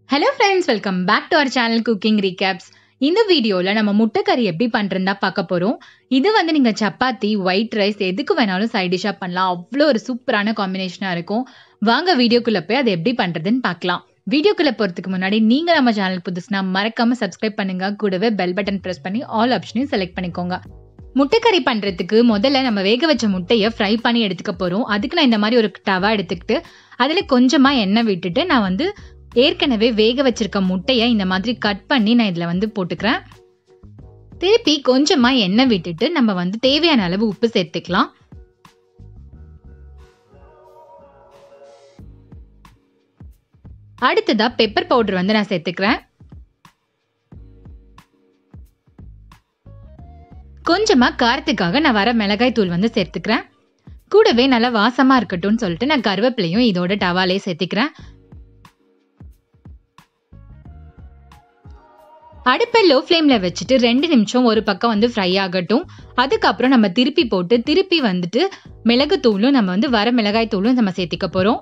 hello friends welcome back to our channel cooking recaps இந்த வீடியோவில் நம்ம முட்டைக்கறி எப்படி பண்ணுறதா பார்க்க போகிறோம் இது வந்து நீங்கள் சப்பாத்தி ஒயிட் ரைஸ் எதுக்கு வேணாலும் சைட் டிஷ்ஷாக பண்ணலாம் அவ்வளோ ஒரு சூப்பரான காம்பினேஷனாக இருக்கும் வாங்க வீடியோக்குள்ளே போய் அதை எப்படி பண்ணுறதுன்னு பார்க்கலாம் வீடியோக்குள்ளே போகிறதுக்கு முன்னாடி நீங்கள் நம்ம சேனல் புதுசுனா மறக்காமல் சப்ஸ்கிரைப் பண்ணுங்க கூடவே பெல் பட்டன் ப்ரெஸ் பண்ணி ஆல் ஆப்ஷனையும் செலக்ட் பண்ணிக்கோங்க முட்டைக்கறி பண்ணுறதுக்கு முதல்ல நம்ம வேக வச்ச முட்டையை ஃப்ரை பண்ணி எடுத்துக்க போகிறோம் அதுக்கு நான் இந்த மாதிரி ஒரு டவா எடுத்துக்கிட்டு அதில் கொஞ்சமாக எண்ணெய் விட்டுட்டு நான் வந்து ஏற்கனவே வேக வச்சிருக்க முட்டையை இந்த மாதிரி கட் பண்ணி நான் இதில் வந்து போட்டுக்கிறேன் திருப்பி கொஞ்சமாக எண்ணெய் விட்டுட்டு நம்ம வந்து தேவையான அளவு உப்பு சேர்த்துக்கலாம் அடுத்ததா பெப்பர் பவுடர் வந்து நான் சேர்த்துக்கிறேன் கொஞ்சமா காரத்துக்காக நான் வர மிளகாய் தூள் வந்து சேர்த்துக்கிறேன் கூடவே நல்லா வாசமா இருக்கட்டும்னு சொல்லிட்டு நான் கருவேப்பிலையும் இதோட டவாலே சேர்த்துக்கிறேன் அடுப்பை லோ ஃப்ளேம்ல வச்சுட்டு ரெண்டு நிமிஷம் ஒரு பக்கம் வந்து ஃப்ரை ஆகட்டும் அதுக்கப்புறம் நம்ம திருப்பி போட்டு திருப்பி வந்துட்டு மிளகு தூளும் நம்ம வந்து வர மிளகாய் தூளும் நம்ம சேர்த்திக்க போறோம்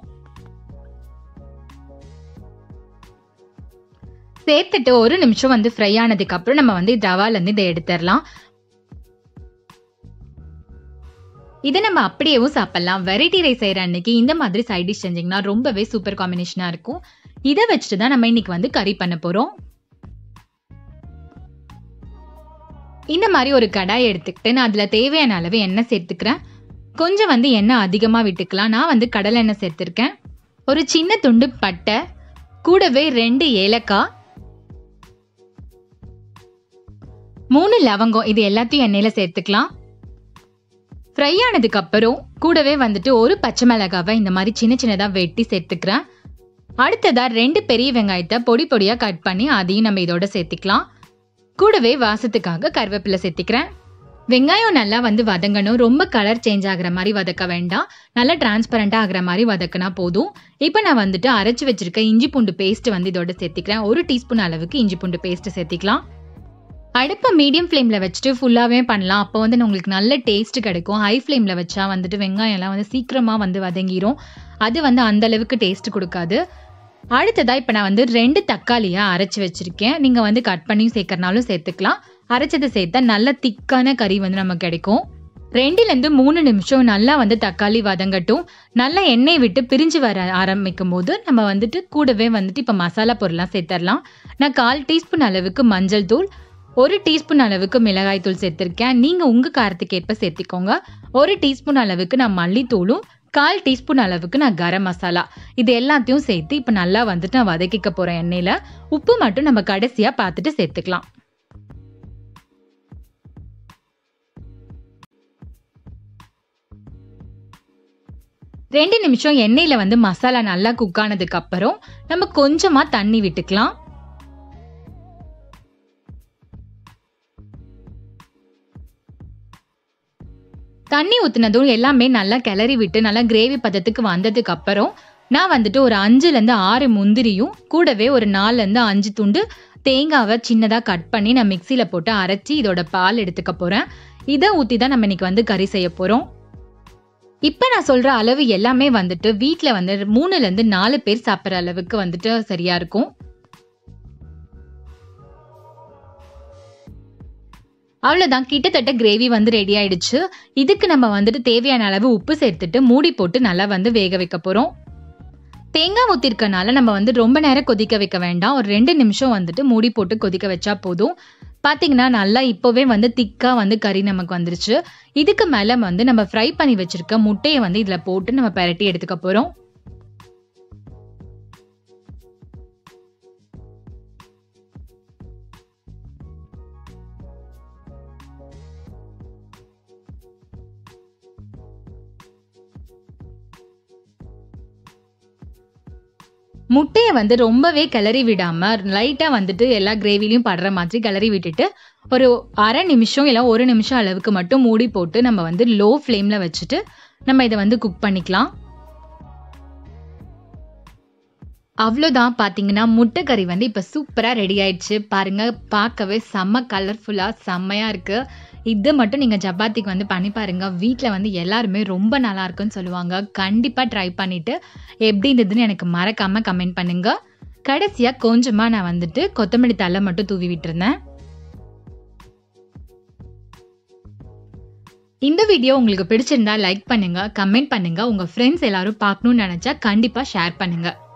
சேர்த்துட்டு ஒரு நிமிஷம் வந்து ஃப்ரை ஆனதுக்கு அப்புறம் நம்ம வந்து டவால இருந்து இதை எடுத்துடலாம் இதை நம்ம அப்படியேவும் சாப்பிடலாம் வெரைட்டி ரைஸ் செய்யற அன்னைக்கு இந்த மாதிரி சைட் டிஷ் செஞ்சீங்கன்னா ரொம்பவே சூப்பர் காம்பினேஷனா இருக்கும் இதை வச்சுட்டு தான் நம்ம இன்னைக்கு வந்து கறி பண்ண போறோம் இந்த மாதிரி ஒரு கடாய் எடுத்துக்கிட்டு நான் அதில் தேவையான அளவு எண்ணெய் சேர்த்துக்கிறேன் கொஞ்சம் வந்து எண்ணெய் அதிகமாக விட்டுக்கலாம் நான் வந்து கடலை எண்ணெய் சேர்த்துருக்கேன் ஒரு சின்ன துண்டு பட்டை கூடவே ரெண்டு ஏலக்காய் மூணு லவங்கம் இது எல்லாத்தையும் எண்ணெயில் சேர்த்துக்கலாம் ஃப்ரை ஆனதுக்கு அப்புறம் கூடவே வந்துட்டு ஒரு பச்சை மிளகாவை இந்த மாதிரி சின்ன சின்னதாக வெட்டி சேர்த்துக்கிறேன் அடுத்ததா ரெண்டு பெரிய வெங்காயத்தை பொடி பொடியாக கட் பண்ணி அதையும் நம்ம இதோட சேர்த்துக்கலாம் கூடவே வாசத்துக்காக கருவேப்பிலை சேர்த்திக்கிறேன் வெங்காயம் நல்லா வந்து வதங்கணும் ரொம்ப கலர் சேஞ்ச் ஆகிற மாதிரி வதக்க வேண்டாம் நல்லா டிரான்ஸ்பரண்டாக ஆகிற மாதிரி வதக்கினா போதும் இப்போ நான் வந்துட்டு அரைச்சி வச்சிருக்க இஞ்சி பூண்டு பேஸ்ட் வந்து இதோட சேர்த்திக்கிறேன் ஒரு டீஸ்பூன் அளவுக்கு இஞ்சி பூண்டு பேஸ்ட் சேர்த்திக்கலாம் அடுப்பை மீடியம் ஃப்ளேமில் வச்சுட்டு ஃபுல்லாகவே பண்ணலாம் அப்போ வந்து உங்களுக்கு நல்ல டேஸ்ட் கிடைக்கும் ஹை ஃப்ளேமில் வச்சா வந்துட்டு வெங்காயம்லாம் வந்து சீக்கிரமாக வந்து வதங்கிரும் அது வந்து அந்த அளவுக்கு டேஸ்ட் கொடுக்காது அடுத்ததாக இப்போ நான் வந்து ரெண்டு தக்காளியாக அரைச்சி வச்சுருக்கேன் நீங்கள் வந்து கட் பண்ணியும் சேர்க்கறனாலும் சேர்த்துக்கலாம் அரைச்சதை சேர்த்தா நல்ல திக்கான கறி வந்து நமக்கு கிடைக்கும் ரெண்டுலேருந்து மூணு நிமிஷம் நல்லா வந்து தக்காளி வதங்கட்டும் நல்லா எண்ணெய் விட்டு பிரிஞ்சு வர ஆரம்பிக்கும் போது நம்ம வந்துட்டு கூடவே வந்துட்டு இப்போ மசாலா பொருள்லாம் சேர்த்துடலாம் நான் கால் டீஸ்பூன் அளவுக்கு மஞ்சள் தூள் ஒரு டீஸ்பூன் அளவுக்கு மிளகாய் தூள் சேர்த்துருக்கேன் நீங்கள் உங்கள் காரத்துக்கு ஏற்ப சேர்த்திக்கோங்க ஒரு டீஸ்பூன் அளவுக்கு நான் மல்லித்தூளும் கால் டீஸ்பூன் அளவுக்கு நான் கரம் மசாலா இது எல்லாத்தையும் சேர்த்து இப்போ நல்லா வந்துட்டு நான் வதக்கிக்க போகிறேன் எண்ணெயில் உப்பு மட்டும் நம்ம கடைசியாக பார்த்துட்டு சேர்த்துக்கலாம் ரெண்டு நிமிஷம் எண்ணெயில் வந்து மசாலா நல்லா குக் ஆனதுக்கு அப்புறம் நம்ம கொஞ்சமாக தண்ணி விட்டுக்கலாம் தண்ணி ஊற்றுனதும் எல்லாமே நல்லா கிளறி விட்டு நல்லா கிரேவி பதத்துக்கு வந்ததுக்கு அப்புறம் நான் வந்துட்டு ஒரு அஞ்சுலேருந்து ஆறு முந்திரியும் கூடவே ஒரு நாலுலேருந்து அஞ்சு துண்டு தேங்காவை சின்னதாக கட் பண்ணி நான் மிக்சியில் போட்டு அரைச்சி இதோட பால் எடுத்துக்க போகிறேன் இதை ஊற்றி தான் நம்ம இன்னைக்கு வந்து கறி செய்ய போகிறோம் இப்போ நான் சொல்கிற அளவு எல்லாமே வந்துட்டு வீட்டில் வந்து மூணுலேருந்து நாலு பேர் சாப்பிட்ற அளவுக்கு வந்துட்டு சரியாக இருக்கும் அவ்வளோதான் கிட்டத்தட்ட கிரேவி வந்து ரெடி ஆயிடுச்சு இதுக்கு நம்ம வந்துட்டு தேவையான அளவு உப்பு சேர்த்துட்டு மூடி போட்டு நல்லா வந்து வேக வைக்க போகிறோம் தேங்காய் ஊற்றிருக்கனால நம்ம வந்து ரொம்ப நேரம் கொதிக்க வைக்க வேண்டாம் ஒரு ரெண்டு நிமிஷம் வந்துட்டு மூடி போட்டு கொதிக்க வச்சா போதும் பார்த்தீங்கன்னா நல்லா இப்போவே வந்து திக்காக வந்து கறி நமக்கு வந்துருச்சு இதுக்கு மேலே வந்து நம்ம ஃப்ரை பண்ணி வச்சிருக்க முட்டையை வந்து இதில் போட்டு நம்ம பெரட்டி எடுத்துக்க போகிறோம் முட்டையை வந்து ரொம்பவே கிளறி விடாம லைட்டாக வந்துட்டு எல்லா கிரேவிலையும் படுற மாதிரி கிளறி விட்டுட்டு ஒரு அரை நிமிஷம் இல்லை ஒரு நிமிஷம் அளவுக்கு மட்டும் மூடி போட்டு நம்ம வந்து லோ ஃப்ளேமில் வச்சுட்டு நம்ம இதை வந்து குக் பண்ணிக்கலாம் அவ்வளோதான் பார்த்தீங்கன்னா முட்டை கறி வந்து இப்போ சூப்பராக ரெடி ஆயிடுச்சு பாருங்க பார்க்கவே செம்ம கலர்ஃபுல்லாக செம்மையாக இருக்குது இது மட்டும் நீங்கள் சப்பாத்திக்கு வந்து பண்ணி பாருங்க வீட்டில் வந்து எல்லாருமே ரொம்ப நல்லா இருக்குன்னு சொல்லுவாங்க கண்டிப்பாக ட்ரை பண்ணிவிட்டு எப்படி இருந்ததுன்னு எனக்கு மறக்காமல் கமெண்ட் பண்ணுங்க கடைசியா கொஞ்சமா நான் வந்துட்டு கொத்தமல்லி தலை மட்டும் தூவி விட்டுருந்தேன் இந்த வீடியோ உங்களுக்கு பிடிச்சிருந்தா லைக் பண்ணுங்க கமெண்ட் பண்ணுங்க உங்க ஃப்ரெண்ட்ஸ் எல்லாரும் பார்க்கணும்னு நினைச்சா கண்டிப்பா ஷேர் பண்ணுங்க